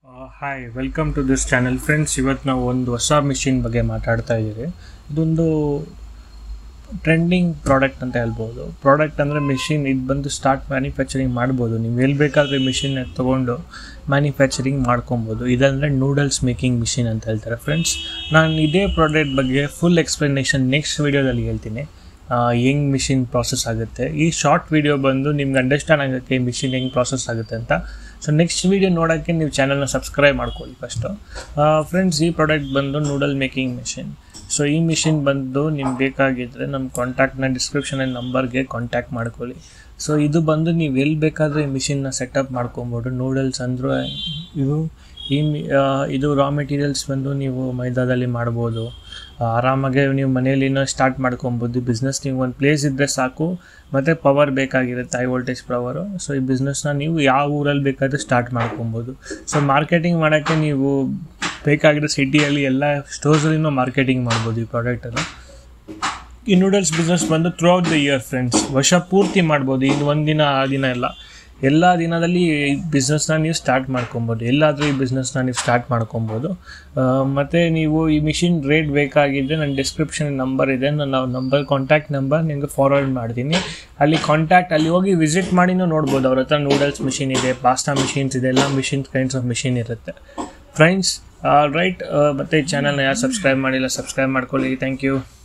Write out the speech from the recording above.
hi welcome to this channel friends ಇವತ್ತು ನಾವು ಒಂದು ಹೊಸ ಮಿಷಿನ್ ಬಗ್ಗೆ ಮಾತಾಡ್ತಾ ಇದ್ದೀವಿ ಇದೊಂದು ಟ್ರೆಂಡಿಂಗ್ ಪ್ರಾಡಕ್ಟ್ ಅಂತ ಹೇಳ್ಬೋದು ಪ್ರಾಡಕ್ಟ್ ಅಂದರೆ ಮಿಷಿನ್ ಇದು ಬಂದು ಸ್ಟಾರ್ಟ್ ಮ್ಯಾನುಫ್ಯಾಕ್ಚರಿಂಗ್ ಮಾಡ್ಬೋದು ನೀವು ಎಲ್ಲಿ ಬೇಕಾದರೆ ಮಿಷಿನ್ ತೊಗೊಂಡು ಮ್ಯಾನುಫ್ಯಾಕ್ಚರಿಂಗ್ ಮಾಡ್ಕೊಬೋದು ಇದಂದರೆ ನೂಡಲ್ಸ್ ಮೇಕಿಂಗ್ ಮಿಷಿನ್ ಅಂತ ಹೇಳ್ತಾರೆ ಫ್ರೆಂಡ್ಸ್ ನಾನು ಇದೇ ಪ್ರಾಡಕ್ಟ್ ಬಗ್ಗೆ ಫುಲ್ ಎಕ್ಸ್ಪ್ಲನೇಷನ್ ನೆಕ್ಸ್ಟ್ ವೀಡಿಯೋದಲ್ಲಿ ಹೇಳ್ತೀನಿ ಹೆಂಗೆ ಮಿಷಿನ್ ಪ್ರಾಸೆಸ್ ಆಗುತ್ತೆ ಈ ಶಾರ್ಟ್ ವಿಡಿಯೋ ಬಂದು ನಿಮ್ಗೆ ಅಂಡರ್ಸ್ಟ್ಯಾಂಡ್ ಆಗೋಕ್ಕೆ ಈ ಮಿಷಿನ್ ಹೆಂಗೆ ಪ್ರಾಸೆಸ್ ಆಗುತ್ತೆ ಅಂತ ಸೊ ನೆಕ್ಸ್ಟ್ ವೀಡಿಯೋ ನೋಡೋಕ್ಕೆ ನೀವು ಚಾನಲ್ನ ಸಬ್ಸ್ಕ್ರೈಬ್ ಮಾಡ್ಕೊಳ್ಳಿ ಫಸ್ಟು ಫ್ರೆಂಡ್ಸ್ ಈ ಪ್ರಾಡಕ್ಟ್ ಬಂದು ನೂಡಲ್ ಮೇಕಿಂಗ್ ಮಿಷಿನ್ ಸೊ ಈ ಮಿಷಿನ್ ಬಂದು ನಿಮ್ಗೆ ಬೇಕಾಗಿದ್ದರೆ ನಮ್ಮ ಕಾಂಟ್ಯಾಕ್ಟ್ನ ಡಿಸ್ಕ್ರಿಪ್ಷನಲ್ಲಿ ನಂಬರ್ಗೆ ಕಾಂಟ್ಯಾಕ್ಟ್ ಮಾಡ್ಕೊಳ್ಳಿ ಸೊ ಇದು ಬಂದು ನೀವು ಎಲ್ಲಿ ಬೇಕಾದರೆ ಈ ಮಿಷಿನ್ನ ಸೆಟಪ್ ಮಾಡ್ಕೊಬೋದು ನೂಡಲ್ಸ್ ಅಂದರೂ ಇದು ಈ ಮಿ ಆ, ಇದು ರಾ ಮೆಟೀರಿಯಲ್ಸ್ ಬಂದು ನೀವು ಮೈದಾದಲ್ಲಿ ಮಾಡ್ಬೋದು ಆರಾಮಾಗೆ ನೀವು ಮನೆಯಲ್ಲಿನೂ ಸ್ಟಾರ್ಟ್ ಮಾಡ್ಕೊಬೋದು ಬಿಸ್ನೆಸ್ ನೀವು ಒಂದು ಪ್ಲೇಸ್ ಇದ್ದರೆ ಸಾಕು ಮತ್ತು ಪವರ್ ಬೇಕಾಗಿರುತ್ತೆ ಹೈ ವೋಲ್ಟೇಜ್ ಪವರು ಸೊ ಈ ಬಿಸ್ನೆಸ್ನ ನೀವು ಯಾವ ಊರಲ್ಲಿ ಬೇಕಾದರೂ ಸ್ಟಾರ್ಟ್ ಮಾಡ್ಕೊಬೋದು ಸೊ ಮಾರ್ಕೆಟಿಂಗ್ ಮಾಡೋಕ್ಕೆ ನೀವು ಬೇಕಾಗಿರೋ ಸಿಟಿಯಲ್ಲಿ ಎಲ್ಲ ಸ್ಟೋರ್ಸಲ್ಲಿನೂ ಮಾರ್ಕೆಟಿಂಗ್ ಮಾಡ್ಬೋದು ಈ ಪ್ರಾಡಕ್ಟನ್ನು ಈ ನೂಡಲ್ಸ್ ಬಿಸ್ನೆಸ್ ಬಂದು throughout the year friends ವರ್ಷ ಪೂರ್ತಿ ಮಾಡ್ಬೋದು ಇದು ಒಂದು ದಿನ ಆ ದಿನ ಎಲ್ಲ ಎಲ್ಲ ದಿನದಲ್ಲಿ ಈ ಬಿಸ್ನೆಸ್ನ ನೀವು ಸ್ಟಾರ್ಟ್ ಮಾಡ್ಕೊಬೋದು ಎಲ್ಲಾದರೂ ಈ ಬಿಸ್ನೆಸ್ನ ನೀವು ಸ್ಟಾರ್ಟ್ ಮಾಡ್ಕೊಬೋದು ಮತ್ತು ನೀವು ಈ ಮಿಷಿನ್ ರೇಟ್ ಬೇಕಾಗಿದ್ದರೆ ನನ್ನ ಡಿಸ್ಕ್ರಿಪ್ಷನ್ ನಂಬರ್ ಇದೆ ನಾನು ನಂಬರ್ ಕಾಂಟ್ಯಾಕ್ಟ್ ನಂಬರ್ ನಿಮಗೆ ಫಾರ್ವರ್ಡ್ ಮಾಡ್ತೀನಿ ಅಲ್ಲಿ ಕಾಂಟ್ಯಾಕ್ಟ್ ಅಲ್ಲಿ ಹೋಗಿ ವಿಸಿಟ್ ಮಾಡಿನೂ ನೋಡ್ಬೋದು ಅವ್ರ ಹತ್ರ ನೂಡಲ್ಸ್ ಮಿಷಿನ್ ಇದೆ ಪಾಸ್ತಾ ಮಿಷಿನ್ಸ್ ಇದೆ ಎಲ್ಲ ಮಿಷಿನ್ಸ್ ಕೈಂಡ್ಸ್ ಆಫ್ ಮಿಷಿನ್ ಇರುತ್ತೆ ಫ್ರೆಂಡ್ಸ್ ರೈಟ್ ಮತ್ತು ಈ ಚಾನಲ್ನ ಯಾರು ಸಬ್ಸ್ಕ್ರೈಬ್ ಮಾಡಿಲ್ಲ ಸಬ್ಸ್ಕ್ರೈಬ್ ಮಾಡ್ಕೊಳ್ಳಿ ಥ್ಯಾಂಕ್ ಯು